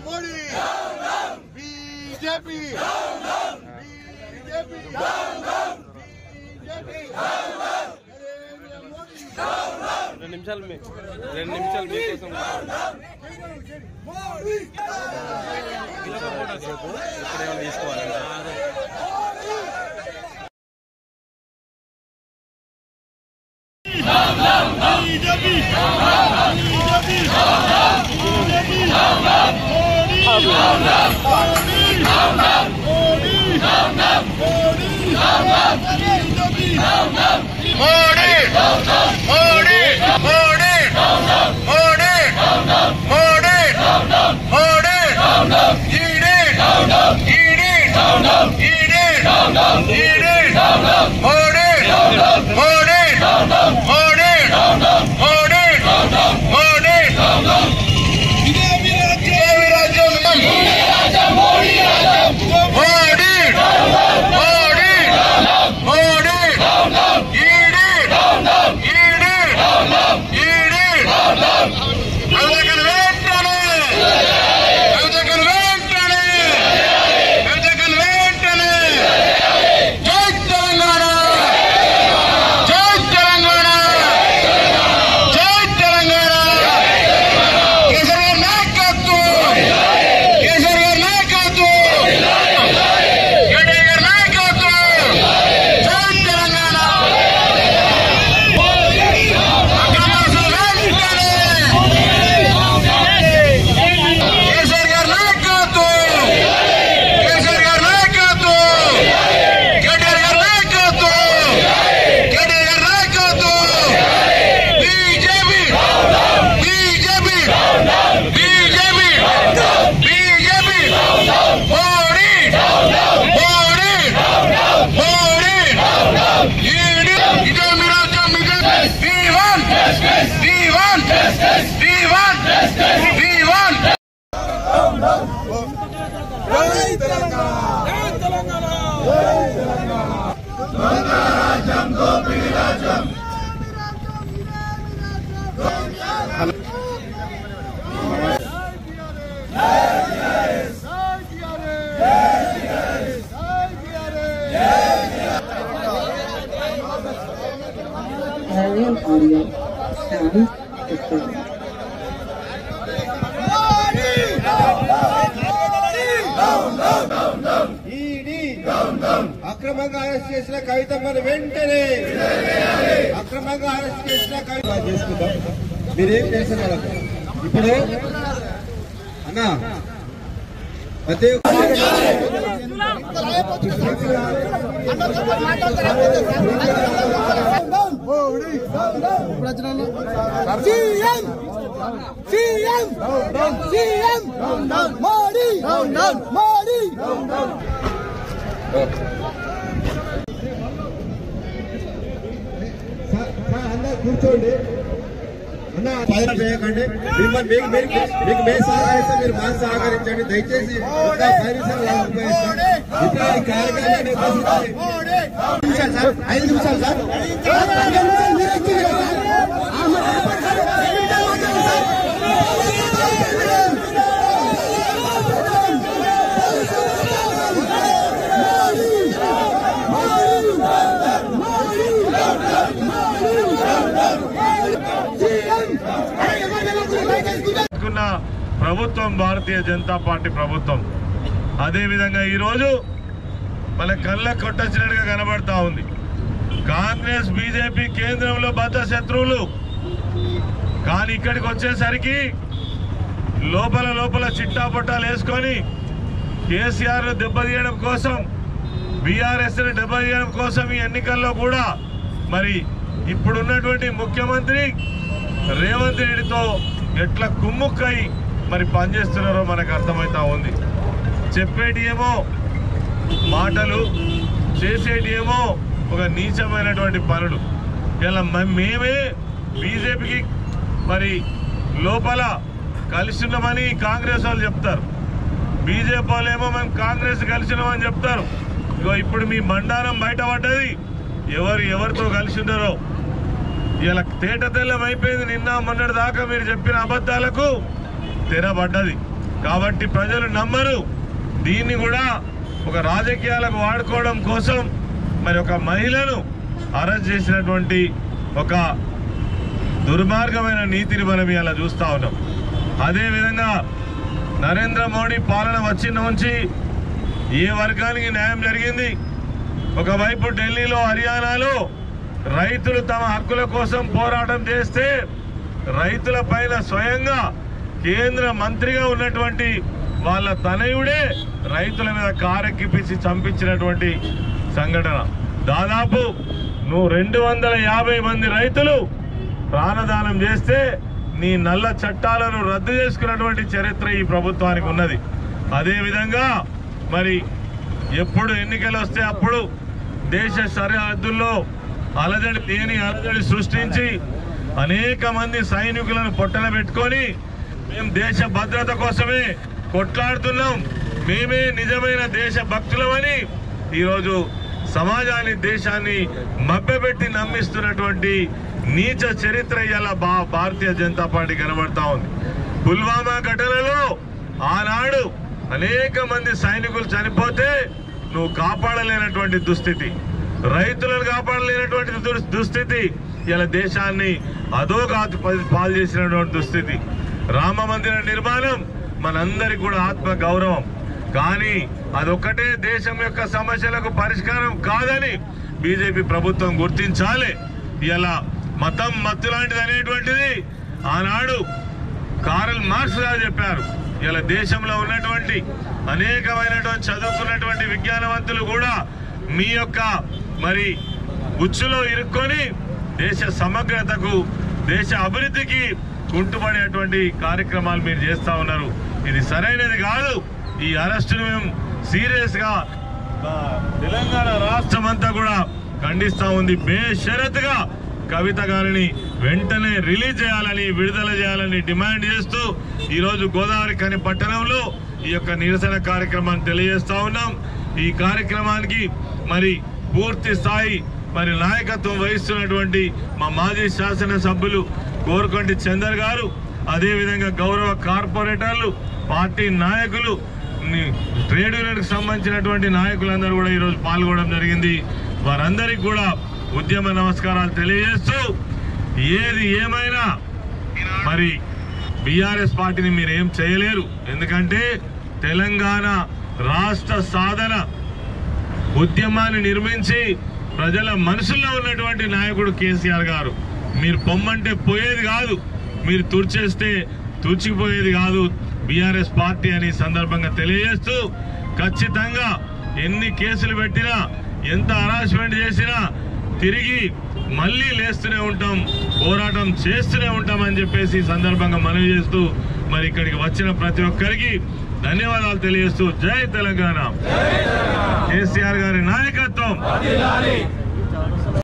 Modi BJP BJP BJP Narendra Modi రెండు నిమిషాలు మీ రెండు నిమిషాలు మీకోసం మోడీ సేపు ఇక్కడ ఏమైనా తీసుకోవాలంటే Modi Modi Modi Modi Modi Modi ED ED ED ED Modi Modi Modi Modi Modi ఇదేమి రాజ్యం Modi Modi Modi ED ED ED కవితకను వెంటనే కవితకను వెంటనే కవితకను వెంటనే జై తెలంగాణ జై తెలంగాణ జై తెలంగాణ కేసరి గారి నాయకత్వం కేసరి గారి నాయకత్వం కేటీ గారి నాయకత్వం జై తెలంగాణ అక్రమాసులు వెంటనే కేసీఆర్ గారి నాయకత్వం కేసీఆర్ గారి నాయకత్వం కేటీఆర్ గారి నాయకత్వం కేటీఆర్ గారి నాయకత్వం BJP BJP BJP BJP Modi Modi Modi ED ఇదే మీ రాజ్యం ఇదే V1 V1 V1 V1 Arial audio. Sound system. ED అక్రమంగా అరెస్ట్ చేసిన కవితమ్మను వెంటనే అక్రమంగా అరెస్ట్ చేసిన కవిత చేసుకుందాం మీరేం చేసిన వాళ్ళకు ఇప్పుడు అన్నా ప్రతి CM CM CM Modi Modi అందరూ కూర్చోండి అన్న పైన చేయకండి మిమ్మల్ని మీకు మీరు మీకు మేము సహకరిస్తే మీరు మాకు సహకరించండి దయచేసి ఇంకా పది నిమిషాలు వాళ్ళు ఉపయోగిస్తాం. ఇప్పుడు ఈ కార్యక్రమాన్ని నిర్వహించాలి. ఐదు నిమిషాలు సార్ ఐదు నిమిషాలు సార్ ఐదు నిమిషాలు మీరు ఇచ్చింది కదా సార్? తీసుకున్న ప్రభుత్వం భారతీయ జనతా పార్టీ ప్రభుత్వం అదేవిధంగా ఈరోజు మన కళ్ళ కొట్టొచ్చినట్టుగా కనబడతా ఉంది కాంగ్రెస్ బీజేపీ కేంద్రంలో బద్ద శత్రువులు కానీ ఇక్కడికి వచ్చేసరికి లోపల లోపల చిట్టా పొట్టాలు వేసుకొని కేసీఆర్ దెబ్బతీయడం కోసం బీఆర్ఎస్ దెబ్బతీయడం కోసం ఈ ఎన్నికల్లో కూడా మరి ఇప్పుడున్నటువంటి ముఖ్యమంత్రి రేవంత్ రెడ్డితో ఎట్లా కుమ్ముక్కై మరి పనిచేస్తున్నారో మనకు అర్థమవుతా ఉంది చెప్పేటి ఏమో మాటలు చేసేటి ఏమో ఒక నీచమైనటువంటి పనులు ఇలా మ- మేమే బీజేపీకి మరి లోపల కలిసి ఉన్నామని కాంగ్రెస్ వాళ్ళు చెప్తారు బీజేపీ వాళ్ళు ఏమో మేము కాంగ్రెస్ కలిసి ఉన్నామని చెప్తారు ఇగో ఇప్పుడు మీ బండారం బయటపడ్డది ఎవరు ఎవరితో కలిసి ఉన్నారో ఇలా తేట తెల్లం అయిపోయింది నిన్న మొన్నటి దాకా మీరు చెప్పిన అబద్ధాలకు తెరబడ్డది కాబట్టి ప్రజలు నమ్మరు దీన్ని కూడా ఒక రాజకీయాలకు వాడుకోవడం కోసం మరి ఒక మహిళను అరెస్ట్ చేసినటువంటి ఒక దుర్మార్గమైన నీతిని మనం ఇలా చూస్తా ఉన్నాం అదేవిధంగా నరేంద్ర మోడీ పాలన వచ్చిన నుంచి ఏ వర్గానికి న్యాయం జరిగింది ఒకవైపు ఢిల్లీలో హర్యానాలో రైతులు తమ హక్కుల కోసం పోరాటం చేస్తే రైతుల పైన స్వయంగా కేంద్ర మంత్రిగా ఉన్నటువంటి వాళ్ళ తనయుడే రైతుల మీద కారెక్కిపించి చంపించినటువంటి సంఘటన దాదాపు నువ్వు రెండు వందల యాభై మంది రైతులు ప్రాణదానం చేస్తే నీ నల్ల చట్టాలను రద్దు చేసుకున్నటువంటి చరిత్ర ఈ ప్రభుత్వానికి ఉన్నది అదేవిధంగా మరి ఎప్పుడు ఎన్నికలు వస్తే అప్పుడు దేశ సరిహద్దుల్లో అలజడి లేని అలజడి సృష్టించి అనేక మంది సైనికులను పొట్టన పెట్టుకొని మేము దేశ భద్రత కోసమే కొట్లాడుతున్నాం మేమే నిజమైన దేశ భక్తులమని ఈరోజు సమాజాన్ని దేశాన్ని మభ్యపెట్టి నమ్మిస్తున్నటువంటి నీచ చరిత్ర ఇలా బా భారతీయ జనతా పార్టీ కనబడతా ఉంది పుల్వామా ఘటనలో ఆనాడు అనేక మంది సైనికులు చనిపోతే నువ్వు కాపాడలేనటువంటి దుస్థితి రైతులను కాపాడలేనటువంటి దుర్- దుస్థితి ఇలా దేశాన్ని అధోగాతి ప- పాలు చేసినటువంటి దుస్థితి రామ మందిర నిర్మాణం మనందరికి కూడా ఆత్మ గౌరవం కానీ అదొక్కటే దేశం యొక్క సమస్యలకు పరిష్కారం కాదని బీజేపీ ప్రభుత్వం గుర్తించాలి ఇలా మతం మత్తు లాంటిది అనేటువంటిది ఆనాడు కారల్ మార్క్స్ గారు చెప్పారు ఇలా దేశంలో ఉన్నటువంటి అనేకమైనటువంటి చదువుకున్నటువంటి విజ్ఞానవంతులు కూడా మీ యొక్క మరి ఉచ్చులో ఇరుక్కొని దేశ సమగ్రతకు దేశ అభివృద్ధికి కుంటుపడేటువంటి కార్యక్రమాలు మీరు చేస్తా ఉన్నారు ఇది సరైనది కాదు ఈ అరెస్టును మేము సీరియస్ గా ఆ, తెలంగాణ రాష్ట్రం అంతా కూడా ఖండిస్తా ఉంది బేషరతుగా కవిత గారిని వెంటనే రిలీజ్ చేయాలని విడుదల చేయాలని డిమాండ్ చేస్తూ ఈ రోజు గోదావరి కని పట్టణంలో ఈ యొక్క నిరసన కార్యక్రమాన్ని తెలియజేస్తా ఉన్నాం ఈ కార్యక్రమానికి మరి పూర్తి స్థాయి మరి నాయకత్వం వహిస్తున్నటువంటి మా మాజీ శాసనసభ్యులు కోరుకొంటి చందర్ గారు అదేవిధంగా గౌరవ కార్పొరేటర్లు పార్టీ నాయకులు ని- ట్రేడ్ యూనియన్ కి సంబంధించినటువంటి నాయకులందరూ కూడా ఈరోజు పాల్గొనడం జరిగింది వారందరికీ కూడా ఉద్యమ నమస్కారాలు తెలియజేస్తూ ఏది ఏమైనా మరి బీఆర్ఎస్ పార్టీని మీరు ఏం చేయలేరు ఎందుకంటే తెలంగాణ రాష్ట్ర సాధన ఉద్యమాన్ని నిర్మించి ప్రజల మనసులో ఉన్నటువంటి నాయకుడు కేసీఆర్ గారు మీరు పొమ్మంటే పోయేది కాదు మీరు తుడిచేస్తే తుడిచిపోయేది కాదు బీఆర్ఎస్ పార్టీ అని ఈ సందర్భంగా తెలియజేస్తూ ఖచ్చితంగా ఎన్ని కేసులు పెట్టినా ఎంత హరాస్మెంట్ చేసినా తిరిగి మళ్ళీ లేస్తూనే ఉంటాం పోరాటం చేస్తూనే ఉంటాం అని చెప్పేసి ఈ సందర్భంగా మనవి చేస్తూ మరి ఇక్కడికి వచ్చిన ప్రతి ఒక్కరికి ధన్యవాదాలు తెలియజేస్తూ జై తెలంగాణ కేసీఆర్ గారి నాయకత్వం